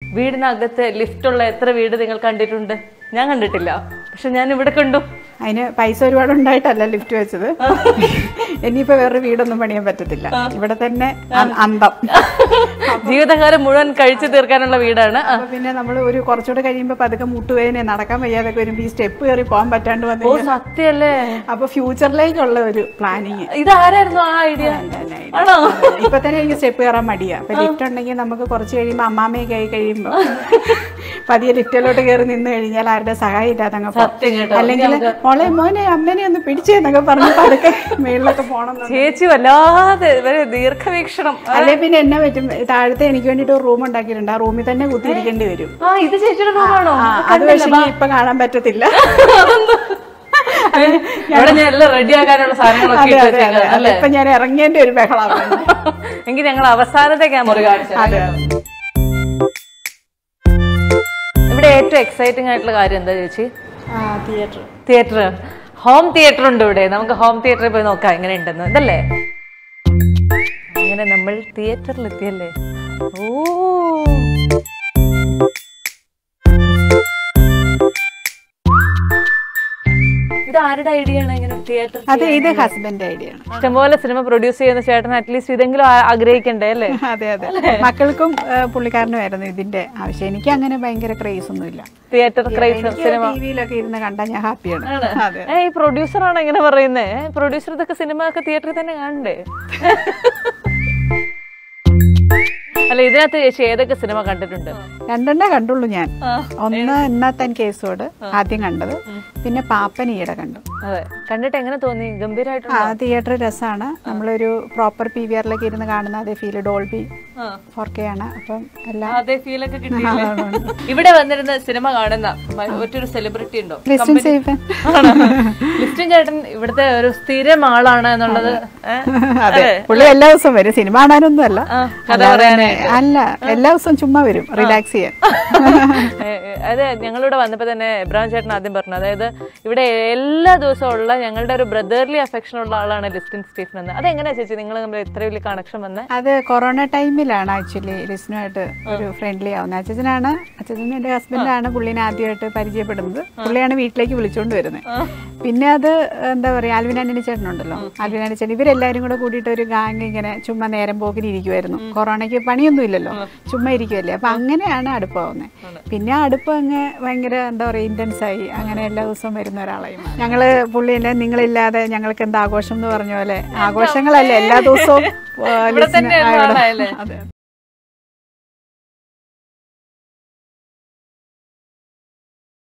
വീടിനകത്ത് ലിഫ്റ്റുള്ള എത്ര വീട് നിങ്ങൾ കണ്ടിട്ടുണ്ട് ഞാൻ കണ്ടിട്ടില്ല പക്ഷെ ഞാൻ ഇവിടെ കണ്ടു അതിന് പൈസ ഒരുപാട് ഉണ്ടായിട്ടല്ല ലിഫ്റ്റ് വെച്ചത് ഇനിയിപ്പോ വേറൊരു വീടൊന്നും പണിയാൻ പറ്റത്തില്ല ഇവിടെ തന്നെ അ- അന്തം ജീവിതകാലം മുഴുവൻ കഴിച്ചു തീർക്കാനുള്ള വീടാണ് ആ, അപ്പൊ പിന്നെ നമ്മൾ ഒരു കുറച്ചുകൂടെ കഴിയുമ്പോ പതുക്കെ മുട്ടുവേദന നടക്കാൻ വയ്യാതൊക്കെ വരുമ്പോ ഈ സ്റ്റെപ്പ് കയറി പോകാൻ പറ്റാണ്ട് ഓ വന്നു സത്യല്ലേ അപ്പൊ ഫ്യൂച്ചറിലേക്കുള്ള ഒരു പ്ലാനിങ് ഇതാരായിരുന്നു ആ ഐഡിയ ആണോ ഇപ്പൊ തന്നെ എനിക്ക് സ്റ്റെപ്പ് കയറാൻ മടിയാ അപ്പൊ ലിഫ്റ്റ് ഉണ്ടെങ്കിൽ നമുക്ക് കുറച്ച് കഴിയുമ്പോ അമ്മാമ്മയൊക്കെ ആയി കഴിയുമ്പോ പതിയെ ലിഫ്റ്റിലോട്ട് കയറി നിന്ന് കഴിഞ്ഞാൽ ആരുടെ സഹായം ഇല്ലാതെ അങ്ങ് പോകും. സത്യം കേട്ടോ. അല്ലെങ്കിൽ മോളെ മോനെ അമ്മേനെ ഒന്ന് പിടിച്ചേന്നൊക്കെ പറഞ്ഞു പതുക്കെ മേളിലൊക്കെ പോണം എന്ന് ചേച്ചി വല്ലാതെ ഇവര് ദീർഘവീക്ഷണം അല്ലെ പിന്നെ എന്നെ പറ്റും താഴത്തെ എനിക്ക് വേണ്ടിട്ട് ഒരു റൂം ഉണ്ടാക്കിയിട്ടുണ്ട് ആ റൂമിൽ തന്നെ കുത്തിയിരിക്കേണ്ടി വരും ആ ഇത് ചേച്ചിയുടെ റൂമാണോ ആ, അത് പക്ഷേ ഇപ്പൊ കാണാൻ പറ്റത്തില്ല ഇവിടെ ഞാൻ എല്ലാം റെഡിയാക്കാനുള്ള സാധനങ്ങളൊക്കെ അതെ ഇട്ട് അതെ അതെ വെച്ചേക്കാം, അല്ലേ ഇപ്പൊ ഞാൻ ഇറങ്ങേണ്ട ഒരു ബഹളമാണ് എങ്കിൽ ഞങ്ങൾ അവസാനത്തെ ക്യാമറ കാണിച്ചു അതെ ഇവിടെ ഏറ്റവും എക്സൈറ്റിംഗ് ആയിട്ടുള്ള കാര്യം എന്താ ചേച്ചി ആ തിയേറ്റർ തിയേറ്റർ ഹോം തിയേറ്റർ ഉണ്ട് ഇവിടെ നമുക്ക് ഹോം തിയേറ്ററിൽ പോയി നോക്കാം എങ്ങനെ ഉണ്ടെന്ന് ഇതല്ലേ അങ്ങനെ നമ്മൾ തിയേറ്ററിൽ എത്തിയല്ലേ ഓ ഇത് ആരുടെ ഐഡിയ ആണ് ഇങ്ങനെ തിയേറ്റർ അതെ ഇത് ഹസ്ബൻഡ് ഐഡിയ ആണ് ഇഷ്ടംപോലെ സിനിമ പ്രൊഡ്യൂസ് ചെയ്യുന്ന ചേട്ടൻ അറ്റ്ലീസ്റ്റ് ഇതെങ്കിലും ആ- ആഗ്രഹിക്കണ്ടേ അല്ലേ അതെ അതെ മക്കൾക്കും ആ, പുള്ളിക്കാരനുമായിരുന്നു ഇതിന്റെ ആവശ്യം എനിക്ക് അങ്ങനെ ഭയങ്കര ക്രേസ് ഒന്നുമില്ല തിയേറ്റർ ക്രൈസ് സിനിമ ടി വിയിലൊക്കെ ഇരുന്ന് കണ്ടാൽ ഞാൻ ഹാപ്പിയാണ് അതെ ഏ ഈ പ്രൊഡ്യൂസർ ആണ് ഇങ്ങനെ പറയുന്നേ പ്രൊഡ്യൂസർ ഇതൊക്കെ സിനിമ ഒക്കെ തിയേറ്ററിൽ തന്നെ കാണണ്ടേ അല്ല ഇതിനകത്ത് ചേച്ചി ഏതൊക്കെ സിനിമ കണ്ടിട്ടുണ്ട് രണ്ടെണ്ണേ കണ്ടുള്ളൂ ഞാൻ ഒന്ന് ഇന്നത്തൻ കേസോട് ആദ്യം കണ്ടത് പിന്നെ പാപ്പൻ ഈയിടെ കണ്ടു അതെ കണ്ടിട്ട് എങ്ങനെ തോന്നി ഗംഭീരമായിട്ടുണ്ട് ആ തിയേറ്റർ രസമാണ് നമ്മളൊരു പ്രോപ്പർ പി വി ആറിലേക്ക് ഇരുന്ന് കാണുന്ന അതേ ഫീല് ഡോൾബി ഫോർ കെ ആണ് അപ്പം എല്ലാം അതേ ഫീലൊക്കെ കിട്ടിയില്ലേ ഇവിടെ വന്നിരുന്ന സിനിമ കാണുന്ന മ- ഒറ്റൊരു സെലിബ്രിറ്റി ഉണ്ടോ ക്രിസ്ത്യൻ സേഫൻ ആണോ? ലിസ്റ്റിൻ ചേട്ടൻ ഇവിടുത്തെ ഒരു സ്ഥിരം ആളാണ് എന്നുള്ളത് ഏ? അതെ പുള്ളി എല്ലാ ദിവസവും വരും സിനിമ കാണാനൊന്നും അല്ല ആ, കഥ അല്ലാതെ പറയാനായിട്ട്. തന്നെ- അല്ല എല്ലാ ദിവസവും ചുമ്മാ വരും റിലാക്സ് ചെയ്യാൻ ഏ, ഏ, അതെ ഞങ്ങളിവിടെ വന്നപ്പോ തന്നെ എബ്രാഹിം ചേട്ടൻ ആദ്യം പറഞ്ഞു അതായത് ഇവിടെ എല്ലാ ദിവസവും ഉള്ള ഞങ്ങളുടെ ഒരു ബ്രദർലി അഫെക്ഷൻ ഉള്ള ആളാണ് ലിസ്റ്റിൻ സ്റ്റീഫൻ എന്ന് അതെങ്ങനെയാ ചേച്ചി നിങ്ങൾ തമ്മിൽ ഇത്ര വലിയ കണക്ഷൻ വന്നേ അത് കൊറോണ ടൈമിലാണ് ആക്ച്വലി ലിസ്നുമായിട്ട് ഒരു ഫ്രണ്ട്ലി ആവുന്നത് അച്ഛനാണ് അച്ഛൻ എന്റെ ഹസ്ബൻഡാണ് പുള്ളിനെ ആദ്യമായിട്ട് പരിചയപ്പെടുന്നത് പുള്ളിയാണ് വീട്ടിലേക്ക് വിളിച്ചുകൊണ്ട് വരുന്നത് പിന്നെ അത് എന്താ പറയാ ആൽവിൻ ആന്റണി ചേട്ടനുണ്ടല്ലോ ആൽവിൻ ആന്റണി ചേട്ടൻ ഇവരെല്ലാരും കൂടെ കൂടിയിട്ട് ഒരു ഗാങ് ഇങ്ങനെ ചുമ്മാ നേരം പോക്കിന് ഇരിക്കുമായിരുന്നു കൊറോണയ്ക്ക് പണിയൊന്നും ഇല്ലല്ലോ ചുമ്മാ ഇരിക്കുമല്ലേ അപ്പൊ അങ്ങനെയാണ് അടുപ്പമാവുന്നത് പിന്നെ ആ അടുപ്പം അങ്ങ് ഭയങ്കര എന്താ പറയാ ഇന്റൻസ് ആയി അങ്ങനെ എല്ലാ ദിവസവും വരുന്ന ഒരാളായി മാറി. ഞങ്ങള് പുള്ളിനെ നിങ്ങളില്ലാതെ ഞങ്ങൾക്ക് എന്താ ആഘോഷം എന്ന് പറഞ്ഞ പോലെ ആഘോഷങ്ങളല്ലേ എല്ലാ ദിവസവും ആ, ഇവിടെ ലിസ്റ്റിന് തന്നെയാണ് ആ, ഇവിടെ- ആളായല്ലേ? അതെ